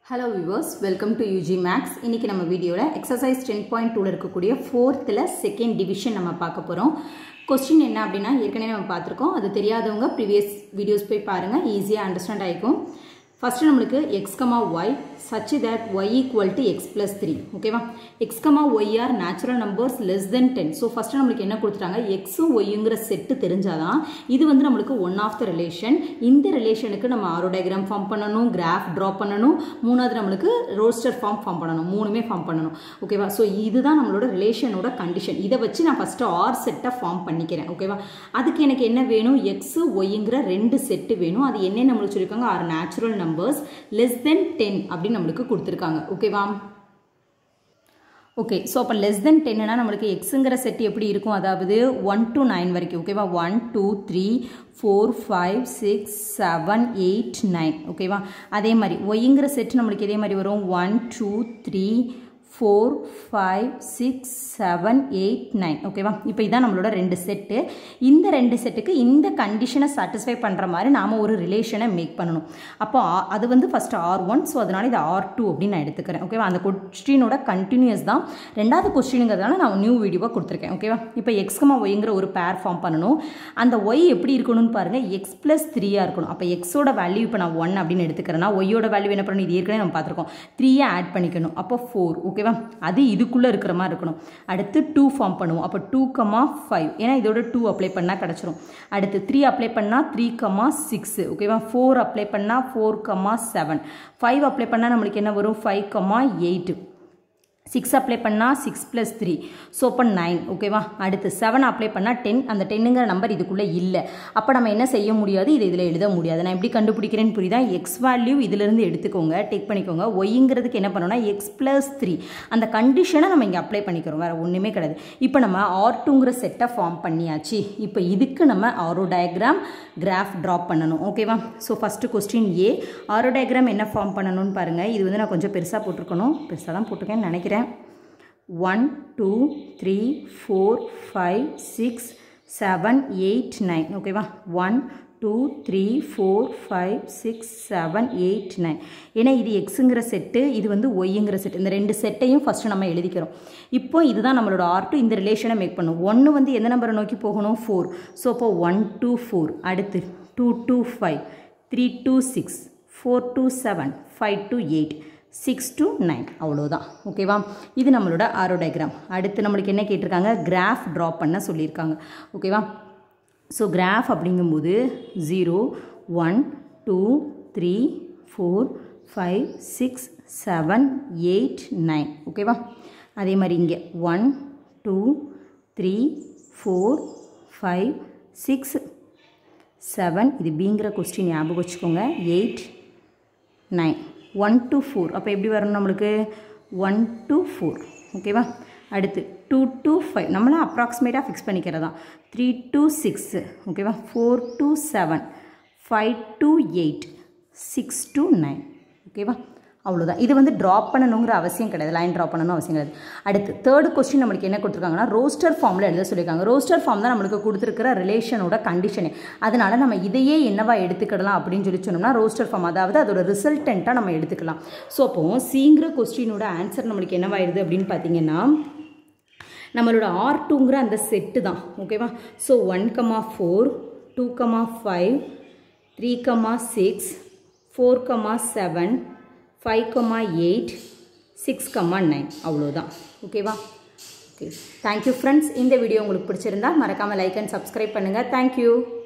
hello viewers welcome to UG Maths இன்றைக்கி நம்ம வீடியோவில் எக்ஸசைஸ் டென் பாயிண்ட் டூவில் இருக்கக்கூடிய ஃபோர்த்தில் செகண்ட் டிவிஷன் நம்ம பார்க்க போகிறோம் கொஸ்டின் என்ன அப்படின்னா ஏற்கனவே நம்ம பார்த்துருக்கோம் அது தெரியாதவங்க ப்ரீவியஸ் வீடியோஸ் போய் பாருங்கள் ஈஸியாக அண்டர்ஸ்டாண்ட் ஆகிக்கும் ஃபஸ்ட்டு நம்மளுக்கு X comma Y such that Y equal to X plus three ஓகேவா X comma Y are natural numbers less than ten so first நம்மளுக்கு என்ன கொடுத்துட்டாங்க எக்ஸும் ஒய்ங்கிற செட்டு தெரிஞ்சாதான் இது வந்து நம்மளுக்கு ஒன் ஆஃப் த ரிலேஷன் இந்த ரிலேஷனுக்கு நம்ம ஆரோ டயக்ராம் ஃபார்ம் பண்ணணும் கிராஃப் ட்ரா பண்ணணும் மூணாவது நம்மளுக்கு ரோஸ்டர் ஃபார்ம் ஃபார்ம் பண்ணணும் மூணுமே ஃபார்ம் பண்ணணும் ஓகேவா ஸோ இதுதான் நம்மளோட ரிலேஷனோட கண்டிஷன் இதை வச்சு நான் ஃபஸ்ட்டு ஆர் செட்டை ஃபார்ம் பண்ணிக்கிறேன் ஓகேவா அதுக்கு எனக்கு என்ன வேணும் எக்ஸு ஒய்ங்கிற ரெண்டு செட்டு வேணும் அது என்ன நம்மளுக்கு சொல்லியிருக்காங்க are natural numbers less than ten அப்படின்னு நம்மளுக்கு கொடுத்துருக்காங்க ஓகேவா ஓகே ஸோ அப்போ லெஸ் தென் டென்னா நம்மளுக்கு எக்ஸுங்கிற செட் எப்படி இருக்கும் அதாவது ஒன் டு நைன் வரைக்கும் ஓகேவா one two three four five six seven eight nine ஓகேவா அதே மாதிரி ஒய்ங்கிற செட் நம்மளுக்கு இதே மாதிரி வரும் one two three four five six seven eight nine ஓகேவா இப்போ இதான் நம்மளோட ரெண்டு செட்டு இந்த ரெண்டு செட்டுக்கு இந்த கண்டிஷனை சாட்டிஸ்ஃபை பண்ணுற மாதிரி நாம் ஒரு ரிலேஷனை மேக் பண்ணணும் அப்போ அது வந்து ஃபஸ்ட்டு ஆர் ஒன் ஸோ அதனால் இது ஆர் டூ அப்படின்னு நான் எடுத்துக்கிறேன் ஓகேவா அந்த கொஸ்டினோட கண்டினியூஸ் தான் ரெண்டாவது கொஸ்டினுங்கிறதுனால நான் நியூ வீடியோவாக கொடுத்துருக்கேன் ஓகேவா இப்போ எக்ஸ்கமா ஒய்ங்கிற ஒரு பேர் ஃபார்ம் பண்ணணும் அந்த ஒய் எப்படி இருக்கணும்னு பாருங்கள் எக்ஸ் ப்ளஸ் த்ரீயாக இருக்கணும் அப்போ எக்ஸோட வேல்யூ இப்போ நான் ஒன் அப்படின்னு எடுத்துக்கிறேன்னா ஒய்யோட வேல்யூ என்ன பண்ணணும் இது ஏற்கனவே நம்ம பார்த்துருக்கோம் த்ரீயை ஆட் பண்ணிக்கணும் அப்போ ஃபோர் ஓகேவா அது இதுக்குள்ளே இருக்கிற மாதிரி இருக்கணும் அடுத்து டூ ஃபார்ம் பண்ணுவோம் அப்போ டூ கமா ஃபைவ் ஏன்னா இதோட டூ அப்ளை பண்ணால் கிடச்சிரும் அடுத்து த்ரீ அப்ளை பண்ணால் த்ரீ கமா சிக்ஸ் ஓகேவா ஃபோர் அப்ளை பண்ணால் four comma seven five apply பண்ணால் நம்மளுக்கு என்ன வரும் five comma eight six apply பண்ணால் சிக்ஸ் ப்ளஸ் த்ரீ ஸோ அப்போ நைன் ஓகேவா அடுத்து செவன் அப்ளை பண்ணால் டென் அந்த டென்னுங்கிற நம்பர் இதுக்குள்ளே இல்லை அப்போ நம்ம என்ன செய்ய முடியாது இது இதில் எழுத முடியாது நான் எப்படி கண்டுபிடிக்கிறேன்னு புரியுதா எக்ஸ் வேல்யூ இதிலிருந்து எடுத்துக்கோங்க டேக் பண்ணிக்கோங்க ஒய்ங்கிறதுக்கு என்ன பண்ணணும்னா எக்ஸ் ப்ளஸ் த்ரீ அந்த கண்டிஷனை நம்ம இங்கே அப்ளை பண்ணிக்கிறோம் வேறு ஒன்றுமே கிடையாது இப்போ நம்ம ஆர் டூங்கிற செட்டை ஃபார்ம் பண்ணியாச்சு இப்போ இதுக்கு நம்ம ஆரோ டயக்ராம் கிராஃப் ட்ராப் பண்ணணும் ஓகேவா so first question A arrow diagram என்ன ஃபார்ம் பண்ணணும்னு பாருங்கள் இது வந்து நான் கொஞ்சம் பெருசாக போட்டிருக்கணும் பெருசாக தான் போட்டிருக்கேன்னு நினைக்கிறேன் one two three four five six seven eight nine ஓகேவா one two three four five six seven eight nine ஏன்னா இது எக்ஸுங்கிற செட்டு இது வந்து ஒய்ங்கிற செட் இந்த ரெண்டு செட்டையும் ஃபஸ்ட்டு நம்ம எழுதிக்கிறோம் இப்போ இதுதான் நம்மளோட ஆர் டூ இந்த ரிலேஷனை மேக் பண்ணும் ஒன்று வந்து எந்த நம்பரை நோக்கி போகணும் ஃபோர் ஸோ அப்போ ஒன் டூ ஃபோர் அடுத்து two to five three to six four to seven five to eight six to nine அவ்வளோதான் ஓகேவா இது நம்மளோட ஆரோ டயக்ராம் அடுத்து நம்மளுக்கு என்ன கேட்டிருக்காங்க கிராஃப் ட்ரா பண்ண சொல்லியிருக்காங்க ஓகேவா ஸோ கிராஃப் அப்படிங்கும்போது zero one two three four five six seven eight nine ஓகேவா அதே மாதிரி இங்கே one two three four five six seven இது பிங்கிற கொஸ்டின் ஞாபகம் வச்சுக்கோங்க eight nine one to four அப்போ எப்படி வரணும் நம்மளுக்கு ஒன் டு ஃபோர் ஓகேவா அடுத்து டூ டு ஃபைவ் நம்மளாம் அப்ராக்சிமேட்டாக ஃபிக்ஸ் பண்ணிக்கிறதா த்ரீ டு சிக்ஸு ஓகேவா four to seven five to eight six to nine ஓகேவா அவ்வளோதான் இது வந்து ட்ராப் பண்ணணுங்கிற அவசியம் கிடையாது லைன் ட்ராப் பண்ணணும் அவசியம் கிடையாது அடுத்து தேர்ட் கொஸ்டின் நம்மளுக்கு என்ன கொடுத்துருக்காங்கன்னா ரோஸ்டர் ஃபார்மில் எழுத சொல்லியிருக்காங்க ரோஸ்டர் ஃபார்ம் தான் நம்மளுக்கு கொடுத்துருக்கிற ரிலேஷனோட கண்டிஷனே அதனால் நம்ம இதையே என்னவா எடுத்துக்கிடலாம் அப்படின்னு சொல்லி சொன்னோம்னா ரோஸ்டர் ஃபார்ம் அதாவது அதோட ரிசல்டண்ட்டாக நம்ம எடுத்துக்கலாம் ஸோ அப்போது சிங்கிற கொஸ்டினோட ஆன்சர் நம்மளுக்கு என்னவாயிடுது அப்படின்னு பார்த்தீங்கன்னா நம்மளோட ஆர் டூங்கிற அந்த செட்டு தான் ஓகேவா so one comma four two comma five three comma six four comma seven five comma eight six comma nine அவ்வளோதான் ஓகேவா ஓகே தேங்க்யூ ஃப்ரெண்ட்ஸ் இந்த வீடியோ உங்களுக்கு பிடிச்சிருந்தா மறக்காமல் லைக் அண்ட் சப்ஸ்கிரைப் பண்ணுங்கள் தேங்க்யூ